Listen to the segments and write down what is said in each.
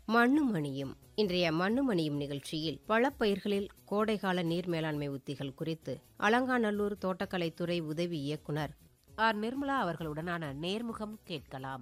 மண்ணுமணியும் இன்றைய மண்ணுமணியும் நிகழ்ச்சியில் பழப்பயிர்களில் கோடைகால நீர் மேலாண்மை உத்திகள் குறித்து அலங்காநல்லூர் தோட்டக்கலைத்துறை உதவி இயக்குனர் ஆர் நிர்மலா அவர்களுடனான நேர்முகம் கேட்கலாம்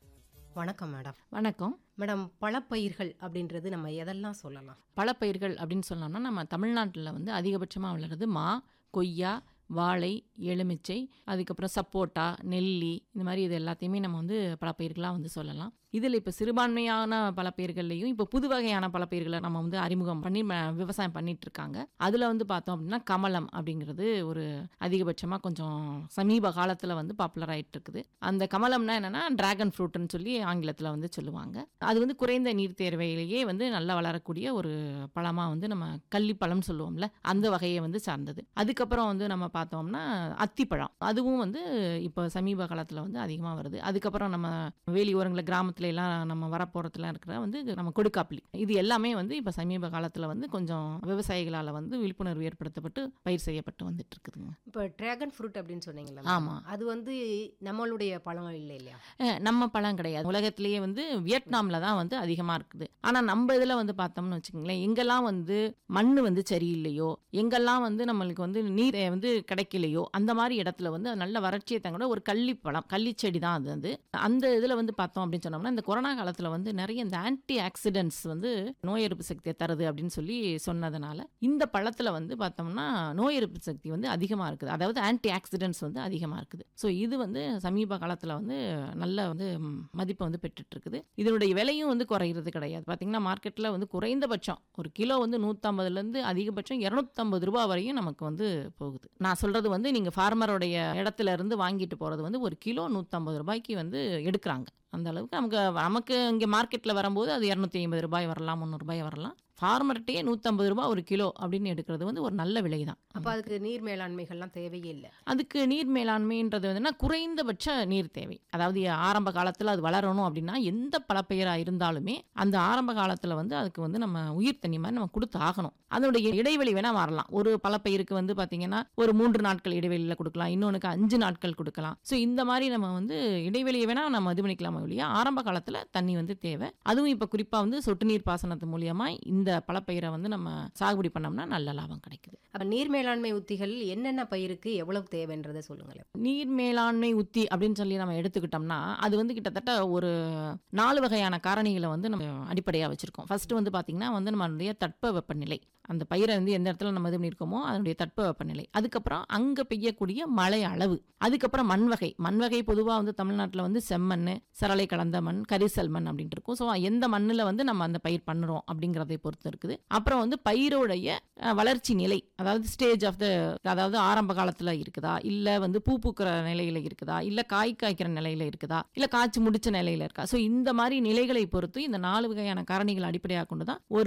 வணக்கம் மேடம் வணக்கம் மேடம் பழப்பயிர்கள் அப்படின்றது நம்ம எதெல்லாம் சொல்லலாம் பழப்பயிர்கள் அப்படின்னு சொன்னோம்னா நம்ம தமிழ்நாட்டில் வந்து அதிகபட்சமாக வளர்றது மா கொய்யா வாழை எலுமிச்சை அதுக்கப்புறம் சப்போட்டா நெல்லி இந்த மாதிரி இது எல்லாத்தையுமே நம்ம வந்து பழப்பயிர்களாக வந்து சொல்லலாம் இதில் இப்போ சிறுபான்மையான பழப்பயிர்கள்லையும் இப்போ புது வகையான பழப்பயிர்களை நம்ம வந்து அறிமுகம் பண்ணி ம- விவசாயம் பண்ணிட்டு இருக்காங்க அதில் வந்து பார்த்தோம் அப்படின்னா கமலம் அப்படிங்கிறது ஒரு அதிகபட்சமாக கொஞ்சம் சமீப காலத்தில் வந்து பாப்புலர் ஆயிட்டு இருக்குது அந்த கமலம்னா என்னன்னா டிராகன் ஃப்ரூட்னு சொல்லி ஆங்கிலத்தில் வந்து சொல்லுவாங்க அது வந்து குறைந்த நீர் தேர்வையிலேயே வந்து நல்லா வளரக்கூடிய ஒரு பழமாக வந்து நம்ம கள்ளிப்பழம்னு சொல்லுவோம்ல அந்த வகையை வந்து சார்ந்தது அதுக்கப்புறம் வந்து நம்ம பார்த்தோம்னா அத்திப்பழம் அதுவும் வந்து இப்போ சமீப காலத்தில் வந்து அதிகமாக வருது அதுக்கப்புறம் நம்ம வேலி ஓரங்களில் கிராமத்துல எல்லாம் நம்ம வரப்போகிறதுலாம் இருக்கிற வந்து நம்ம கொடுக்காப்புளி இது எல்லாமே வந்து இப்போ சமீப காலத்தில் வந்து கொஞ்சம் விவசாயிகளால் வந்து விழிப்புணர்வு ஏற்படுத்தப்பட்டு பயிர் செய்யப்பட்டு வந்துட்டு இருக்குதுங்க இப்போ டிராகன் ஃப்ரூட் அப்படின்னு சொன்னீங்களா ஆமா. அது வந்து நம்மளுடைய பழம் இல்லை இல்லையா அஹ் நம்ம பழம் கிடையாது உலகத்திலேயே வந்து வியட்நாம்ல தான் வந்து அதிகமா இருக்குது ஆனா நம்ம இதுல வந்து பார்த்தோம்னு வச்சுக்கோங்களேன் எங்கெல்லாம் வந்து மண்ணு வந்து சரியில்லையோ எங்கெல்லாம் வந்து நம்மளுக்கு வந்து நீர் அஹ் வந்து கிடைக்கலையோ அந்த மாதிரி இடத்துல வந்து அது நல்ல வறட்சியை தங்கூட ஒரு கள்ளி பழம் கள்ளிச்செடி தான் அது வந்து அந்த இதுல வந்து பார்த்தோம் அப்படின்னு சொன்னோம்னா இந்த கொரோனா காலத்துல வந்து நிறைய இந்த ஆன்டி ஆக்சிடென்ட்ஸ் வந்து நோய் எதிர்ப்பு சக்தியை தருது அப்படின்னு சொல்லி சொன்னதுனால இந்த பழத்துல வந்து பார்த்தோம்னா நோய் எதிர்ப்பு சக்தி வந்து அதிகமா இருக்குது அதாவது ஆன்டி ஆக்சிடென்ட்ஸ் வந்து அதிகமா இருக்குது ஸோ இது வந்து சமீப காலத்துல வந்து நல்ல வந்து ம், மதிப்பை வந்து பெற்றுட்டு இருக்குது இதனுடைய விலையும் வந்து குறையிறது கிடையாது பாத்தீங்கன்னா மார்க்கெட்ல வந்து குறைந்தபட்சம் ஒரு கிலோ வந்து நூற்றம்பதுல இருந்து அதிகபட்சம் இரநூத்தம்பது ரூபாய் வரையும் நமக்கு வந்து போகுது நான் சொல்றது வந்து நீங்க ஃபார்மருடைய இடத்துல இருந்து வாங்கிட்டு போறது வந்து ஒரு கிலோ நூற்றம்பது ரூபாய்க்கு வந்து எடுக்கிறாங்க அந்த அளவுக்கு நமக்கு நமக்கு இங்கே மார்க்கெட்டில் வரும்போது அது இரநூத்தி ஐம்பது ரூபாய் வரலாம் முந்நூறுபாய் வரலாம் ஃபார்மர்கிட்டயே நூற்றம்பது ரூபாய் ஒரு கிலோ அப்படின்னு எடுக்கிறது வந்து ஒரு நல்ல விலை தான் அப்போ அதுக்கு நீர் மேலாண்மைகள்லாம் தேவையே இல்லை அதுக்கு நீர் மேலாண்மைன்றது வந்துன்னா குறைந்தபட்ச நீர் தேவை அதாவது ஆரம்ப காலத்தில் அது வளரணும் அப்படின்னா எந்த பழப்பயிராக இருந்தாலுமே அந்த ஆரம்ப காலத்தில் வந்து அதுக்கு வந்து நம்ம உயிர் தண்ணி மாதிரி நம்ம கொடுத்து ஆகணும் அதனுடைய இடைவெளி வேணால் மாறலாம் ஒரு பழப்பயிருக்கு வந்து பார்த்தீங்கன்னா ஒரு மூன்று நாட்கள் இடைவெளியில் கொடுக்கலாம் இன்னொன்றுக்கு அஞ்சு நாட்கள் கொடுக்கலாம் ஸோ இந்த மாதிரி நம்ம வந்து இடைவெளியை வேணால் நம்ம இது பண்ணிக்கலாம் ஒழிய ஆரம்ப காலத்தில் தண்ணி வந்து தேவை அதுவும் இப்போ குறிப்பாக வந்து சொட்டு நீர் பாசனத்து மூலியமா இந்த பழப்பயிரை வந்து நம்ம சாகுபடி பண்ணோம்னா நல்ல லாபம் கிடைக்குது அப்போ நீர் மேலாண்மை உத்திகள் என்னென்ன பயிருக்கு எவ்வளவு தேவைன்றதை சொல்லுங்களேன் நீர் மேலாண்மை உத்தி அப்படின்னு சொல்லி நம்ம எடுத்துக்கிட்டோம்னா அது வந்து கிட்டத்தட்ட ஒரு நாலு வகையான காரணிகளை வந்து நம்ம அடிப்படையாக வச்சிருக்கோம் ஃபர்ஸ்ட் வந்து பார்த்தீங்கன்னா வந்து நம்மளுடைய தட்ப வெப்பநிலை அந்த பயிரை வந்து எந்த இடத்துல நம்ம இது பண்ணியிருக்கோமோ அதனுடைய தட்ப வெப்பநிலை அதுக்கப்புறம் அங்கே பெய்யக்கூடிய மழை அளவு அதுக்கப்புறம் மண் வகை மண் வகை பொதுவாக வந்து தமிழ்நாட்டில் வந்து செம்மண் சரளை கலந்த மண் கரிசல் மண் அப்படின்ட்டு இருக்கும் ஸோ எந்த மண்ணில் வந்து நம்ம அந்த பயிர் பண்ணுறோம் அப்படிங்கிறதை பொறுத்து இருக்குது அப்புறம் வந்து பயிரோடைய அஹ், வளர்ச்சி நிலை அதாவது ஸ்டேஜ் ஆஃப் த அதாவது ஆரம்ப காலத்தில் இருக்குதா இல்லை வந்து பூ பூக்கிற நிலையில் இருக்குதா இல்லை காய் காய்க்கிற நிலையில் இருக்குதா இல்லை காய்ச்சி முடிச்ச நிலையில் இருக்கா ஸோ இந்த மாதிரி நிலைகளை பொறுத்து இந்த நாலு வகையான காரணிகளை அடிப்படையாக கொண்டு தான் ஒரு